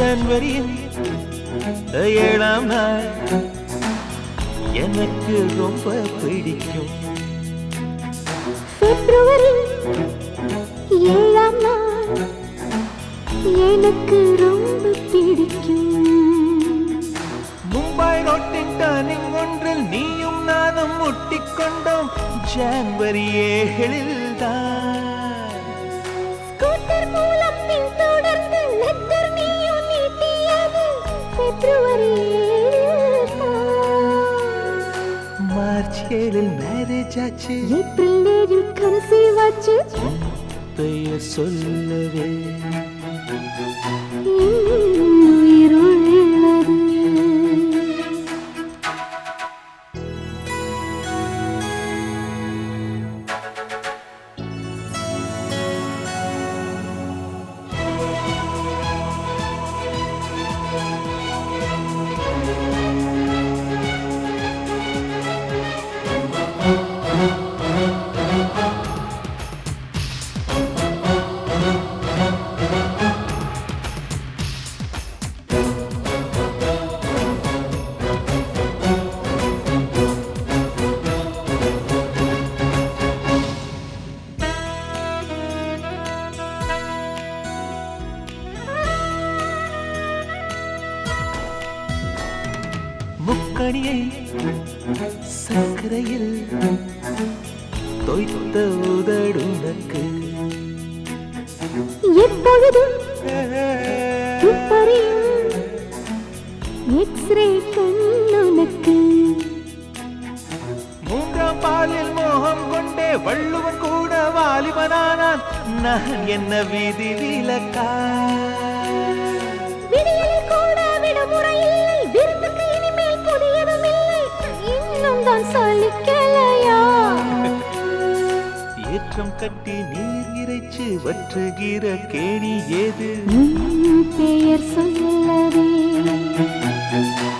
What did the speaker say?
ஜனவரியின் ஏழாம் நாள் எனக்கு ரொம்ப பிடிக்கும் பிப்ரவரி ஏழாம் நாள் எனக்கு ரொம்ப பிடிக்கும் மும்பை ரோட்டின் டர்னிங் ஒன்றில் நீயும் நானும் முட்டிக்கொண்டோம் ஜனவரி ஏழில் தான் ஸ்கூட்டர் மூலம் பின்தொடர்ந்து லெட்டர் நீயும் நீட்டியது பிப்ரவரி மார்ச் ஏழில் மேரேஜ் ஆச்சு ஏப்ரல் ஏழில் கன்சீவ் ஆச்சு பெயர் சொல்லவே என் உயிர் உள்ளது முக்கணியை சர்க்கரையில் தொய்த்த உதடுனக்கு எப்பொழுதும் துப்பறியும் எக்ஸ்ரே கண்ணுனக்கு மூன்றாம் பாலில் மோகம் கொண்டே வள்ளுவன் கூட வாலிபனானான் நான் என்ன விதி விலக்கா விடியலில் கூட விடுமுறை இல்லை விருந்துக்கு இனிமேல் புதியதும் இல்லை இன்னும் தான் சலிக்கலையா ஏற்றம் கட்டி நீர் இறைச்சு வற்றுகிற கேணி ஏது உன் பெயர் சொல்லவே